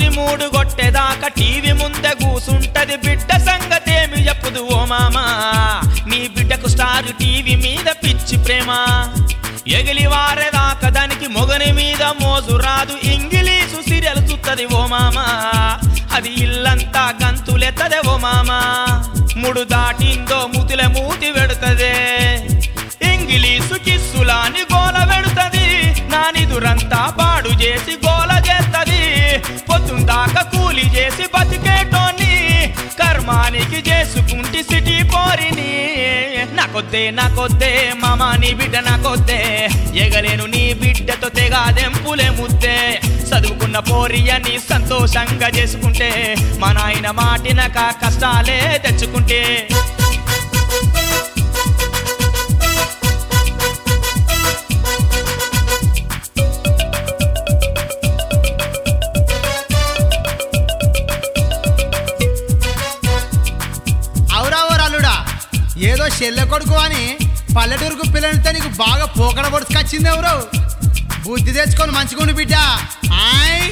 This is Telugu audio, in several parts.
రాత్రి మూడు కొట్టేదాకా టీవీ ముందే కూసుంటది బిడ్డ సంగతేమి చెప్పుదు ఓ మామా నీ బిడ్డకు స్టార్ టీవీ మీద పిచ్చి ప్రేమ ఎగిలి వారేదాకా దానికి మొగని మీద మోజు రాదు ఇంగిలీషు సీరియల్ చూత్తది ఓ మామా అది ఇల్లంతా గంతులెత్తదే ఓ మామా ముడు దాటిందో ముతిల మూతి పెడుతదే ఇంగిలీసు కిస్సులాని గోల పెడుతది నానిదురంతా పాడు చేసి గోల చేస్తది పొద్దుందాకా కూలి చేసి బతికేటోని కర్మానికి చేసుకుంటి సిటీ పోరిని నాకొద్దే నాకొద్దే మామా నీ బిడ్డ నాకొద్దే ఎగలేను నీ బిడ్డతో తెగాదెంపులే ముద్దే చదువుకున్న పోరి అని సంతోషంగా చేసుకుంటే మా నాయన మాటినక కష్టాలే తెచ్చుకుంటే అవురా ఓరల్లుడా ఏదో చెల్లె కొడుకు అని పల్లెటూరుకు పిల్లలతో నీకు బాగా పోకడ పొడుచుకొచ్చింది ఎవరు బుద్ధి తెచ్చుకొని మంచిగుండు బిడ్డ ఆయ్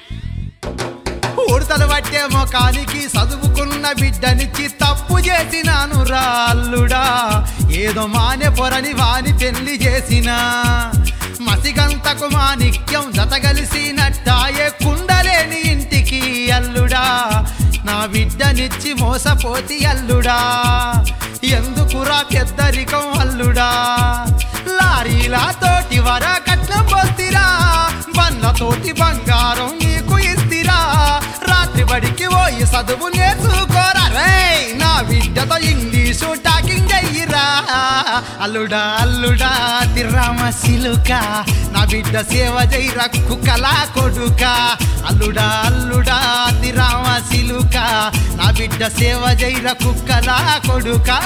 ఊడతలు పట్టే మొఖానికి చదువుకున్న బిడ్డనిచ్చి తప్పు చేసినాను రా అల్లుడా ఏదో మానే పొరని వాని పెళ్లి చేసిన మసిగంతకు మాణిక్యం జతగలిసినట్టాయే కుండలేని ఇంటికి అల్లుడా నా బిడ్డనిచ్చి మోసపోతి అల్లుడా ఎందుకురా పెద్దరికం అల్లుడా లారీలా తోటి వర కట్నం పోతిరా బండ్లతోటి బంగారం నీకు ఇస్తిరా రాత్రి బడికి పోయి చదువు నేర్చుకోరా రేయ్ నా బిడ్డతో ఇంగ్లీషు టాకింగ్ అయ్యిరా అల్లుడా అల్లుడా తిరామ సిలుక నా బిడ్డ సేవ జైరా కుక్కలా కొడుక అల్లుడా అల్లుడా తిరామ సిలుక నా బిడ్డ సేవ జైరా కుక్కలా కొడుకా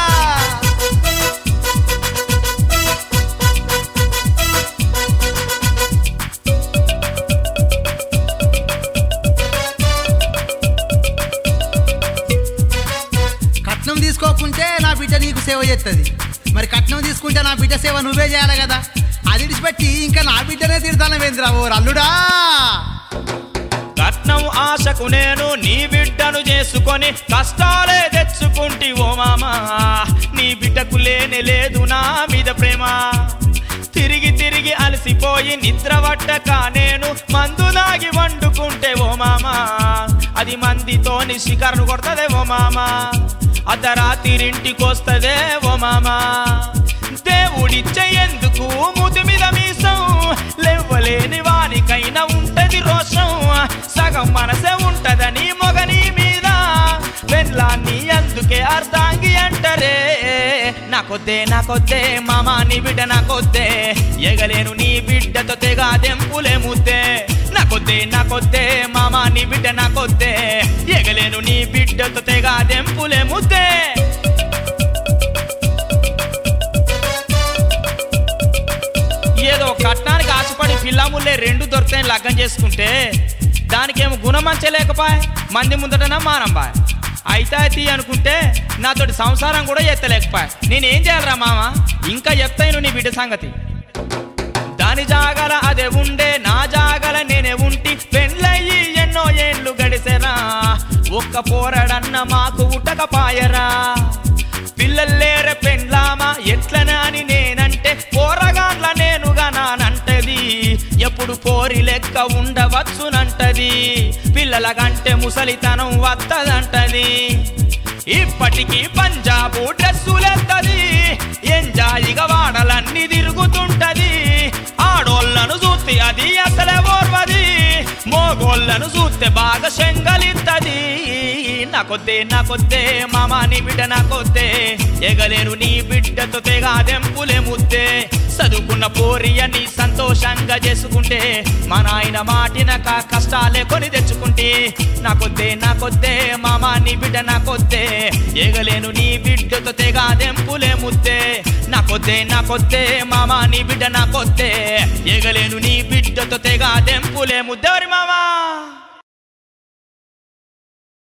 కట్నం తీసుకోకుంటే నా బిడ్డ నీకు సేవ చేస్తుంది మరి కట్నం తీసుకుంటే నా బిడ్డ సేవ నువ్వే చేయాలి కదా అది విడిచిపెట్టి ఇంకా నా బిడ్డనే తిడతాను వేంద్రా ఓ అల్లుడా కట్నం ఆశకు నేను నీ బిడ్డను చేసుకొని కష్టాలే తెచ్చుకుంటి ఓ మామా నీ బిడ్డకు లేని లేదు నా మీద ప్రేమ తిరిగి తిరిగి అలసిపోయి నిద్ర పట్టక నేను మందు దాగి వండుకుంటే ఓ మామా అది మందితోని శిఖర్ను కొడతదే ఓ మామా అర్ధరాత్రింటికొస్తదే ఓ మామా దేవుడిచ్చే ఎందుకు ముది మీద మీసం లేవలేని వానికైనా ఉంటది రోషం సగం మనసే ఉంటదని మొగని మీద పెళ్ళాన్ని అందుకే అర్ధాంగి అంటరే నాకొద్దే నాకొద్దే మామా నీ బిడ్డ నాకొద్దే ఎగలేను నీ బిడ్డతో తెగా దెంపులే ముద్దే నాకొద్దే నాకొద్దే మామా నీ బిడ్డ నాకొద్దే ఎగలేను నీ బిడ్డతో తెగా దెంపులే ముద్దే ఏదో కట్నానికి ఆశపడి పిల్లముల్లే రెండు దొరుకుతాయని లగ్గం చేసుకుంటే దానికేమో గుణమంచే లేకపాయ్ మంది ముందటనా మానంబాయ్ అయితే అయితే అనుకుంటే నాతోటి సంసారం కూడా ఎత్తలేకపాయ్ నేనేం చేయాలరా మామ ఇంకా చెప్తాను నీ బిడ్డ సంగతి దాని జాగల అదే ఉండే నా జాగల నేనే ఉంటి పెళ్ళయ్యి ఎన్నో ఏండ్లు గడిసెరా ఒక్క పోరడన్న మాకు ఉటకపాయరా పిల్లల్లేర పెండ్లామా ఎట్లనా అని నేనంటే పోరగాండ్ల నేనుగా నానంటది ఎప్పుడు పోరి లెక్క ఉండవచ్చునంటది పిల్లల కంటే ముసలితనం వత్తదంటది ఇప్పటికీ పంజాబు డ్రెస్సులెత్తది ఎంజాయిగా వాడలన్నీ తిరుగుతుంటది ఆడోళ్ళను చూస్తే అది అసలే ఓర్వది మోగోళ్ళను చూస్తే బాగా శంగలిత్తది నాకొద్దే నాకొద్దే మామా నీ బిడ్డ నాకొద్దే ఎగలేను నీ బిడ్డతో తెగా దెంపులే ముద్దే చదువుకున్న పోరి అని సంతోషంగా చేసుకుంటే మా నాయన మాటినక కష్టాలే కొని తెచ్చుకుంటే నాకొద్దే నాకొద్దే మామా నీ బిడ్డ నాకొద్దే ఎగలేను నీ బిడ్డతో తెగా దెంపులే ముద్దే నాకొద్దే నాకొద్దే మామా నీ బిడ్డ నాకొద్దే ఎగలేను నీ బిడ్డతో తెగా దెంపులే ముద్దెవరి మామా